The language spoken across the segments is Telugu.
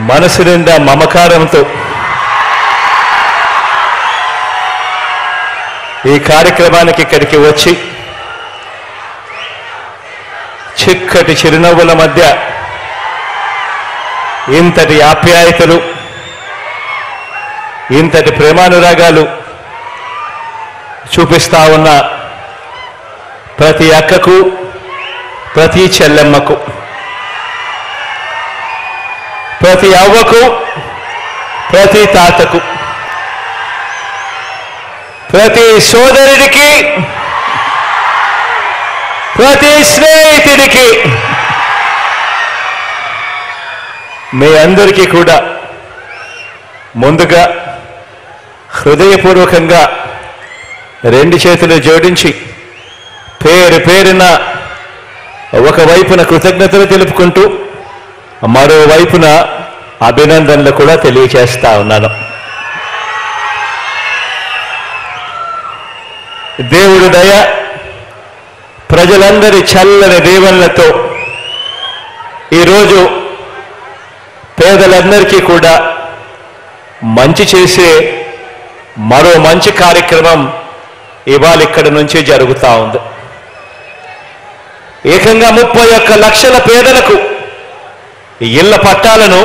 మనసు నిండా మమకారంతో ఈ కార్యక్రమానికి ఇక్కడికి వచ్చి చిక్కటి చిరునవ్వుల మధ్య ఇంతటి ఆప్యాయతలు ఇంతటి ప్రేమానురాగాలు చూపిస్తా ఉన్న ప్రతి అక్కకు ప్రతి చెల్లెమ్మకు ప్రతి అవ్వకు ప్రతి తాతకు ప్రతి సోదరుడికి ప్రతి స్నేహితుడికి మీ అందరికీ కూడా ముందుగా హృదయపూర్వకంగా రెండు చేతులు జోడించి పేరు పేరున ఒకవైపున కృతజ్ఞతలు తెలుపుకుంటూ మరోవైపున అభినందనలు కూడా తెలియచేస్తా ఉన్నాను దేవుడు దయ ప్రజలందరి చల్లని దీవెనలతో ఈరోజు పేదలందరికీ కూడా మంచి చేసే మరో మంచి కార్యక్రమం ఇవాళ ఇక్కడ నుంచి జరుగుతూ ఉంది ఏకంగా ముప్పై ఒక్క లక్షల పేదలకు ఇళ్ల పట్టాలను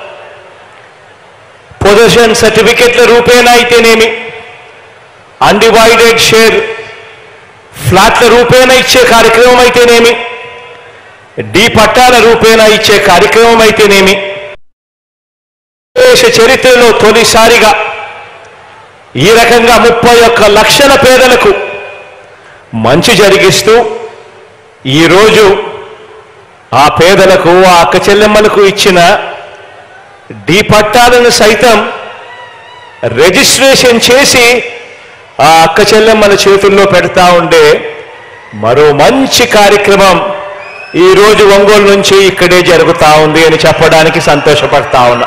పొజిషన్ సర్టిఫికెట్ల రూపేణా అయితేనేమి అన్డివైడెడ్ షేర్ ఫ్లాట్ల రూపేణా ఇచ్చే కార్యక్రమం అయితేనేమి డి పట్టాల రూపేణా ఇచ్చే కార్యక్రమం అయితేనేమి దేశ చరిత్రలో తొలిసారిగా ఈ రకంగా ముప్పై ఒక్క లక్షల పేదలకు మంచి జరిగిస్తూ ఈరోజు ఆ పేదలకు ఆ అక్క చెల్లెమ్మలకు ఇచ్చిన డి పట్టాలను సైతం రిజిస్ట్రేషన్ చేసి ఆ అక్క చెల్లెమ్మల చేతుల్లో పెడతా ఉండే మరో మంచి కార్యక్రమం ఈ రోజు ఒంగోలు నుంచి ఇక్కడే జరుగుతా ఉంది అని చెప్పడానికి సంతోషపడతా ఉన్నా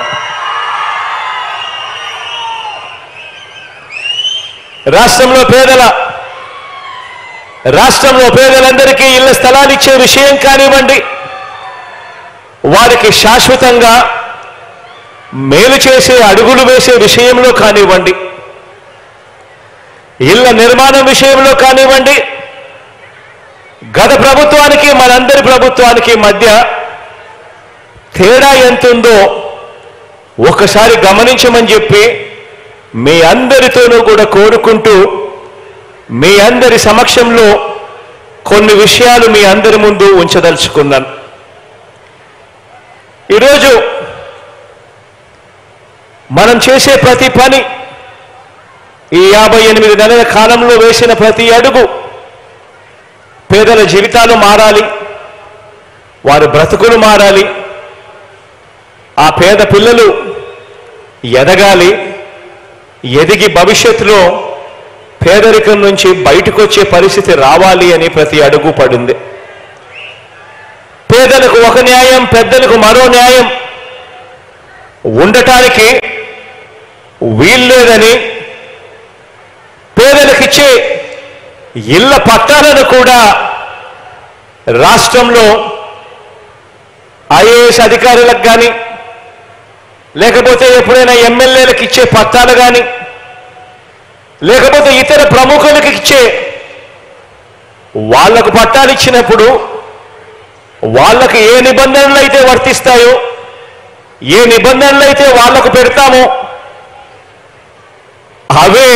రాష్ట్రంలో పేదల రాష్ట్రంలో పేదలందరికీ ఇళ్ల స్థలాలు ఇచ్చే విషయం కానివ్వండి వారికి శాశ్వతంగా మేలు చేసే అడుగులు వేసే విషయంలో కానివ్వండి ఇళ్ల నిర్మాణం విషయంలో కానివ్వండి గత ప్రభుత్వానికి మనందరి ప్రభుత్వానికి మధ్య తేడా ఎంతుందో ఒకసారి గమనించమని చెప్పి మీ అందరితోనూ కూడా కోరుకుంటూ మీ అందరి సమక్షంలో కొన్ని విషయాలు మీ అందరి ముందు ఉంచదలుచుకున్నాను ఈరోజు మనం చేసే ప్రతి పని ఈ యాభై ఎనిమిది నెలల కాలంలో వేసిన ప్రతి అడుగు పేదల జీవితాలు మారాలి వారి బ్రతుకులు మారాలి ఆ పేద పిల్లలు ఎదగాలి ఎదిగి భవిష్యత్తులో పేదరికం నుంచి బయటకు వచ్చే పరిస్థితి రావాలి అని ప్రతి అడుగు పడింది పేదలకు ఒక న్యాయం పెద్దలకు మరో న్యాయం ఉండటానికి వీల్లేదని పేదలకిచ్చే ఇళ్ల పట్టాలను కూడా రాష్ట్రంలో ఐఏఎస్ అధికారులకు కానీ లేకపోతే ఎప్పుడైనా ఎమ్మెల్యేలకు ఇచ్చే పట్టాలు కానీ లేకపోతే ఇతర ప్రముఖులకు ఇచ్చే వాళ్లకు పట్టాలు ఇచ్చినప్పుడు వాళ్ళకు ఏ నిబంధనలు అయితే వర్తిస్తాయో ఏ నిబంధనలు అయితే వాళ్లకు పెడతామో అవే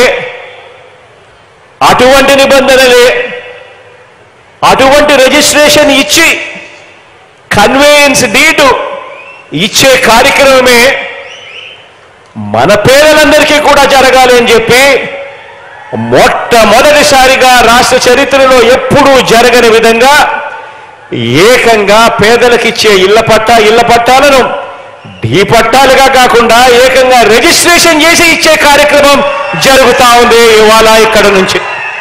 అటువంటి నిబంధనలే అటువంటి రిజిస్ట్రేషన్ ఇచ్చి కన్వేయన్స్ డీటు ఇచ్చే కార్యక్రమమే మన పేదలందరికీ కూడా జరగాలి అని చెప్పి మొట్టమొదటిసారిగా రాష్ట్ర చరిత్రలో ఎప్పుడూ జరగని విధంగా ఏకంగా పేదలకిచ్చే ఇళ్ల పట్టా ఇళ్ల పట్టాలను ఢీ పట్టాలుగా కాకుండా ఏకంగా రిజిస్ట్రేషన్ చేసి ఇచ్చే కార్యక్రమం జరుగుతా ఉంది ఇవాళ ఇక్కడ నుంచి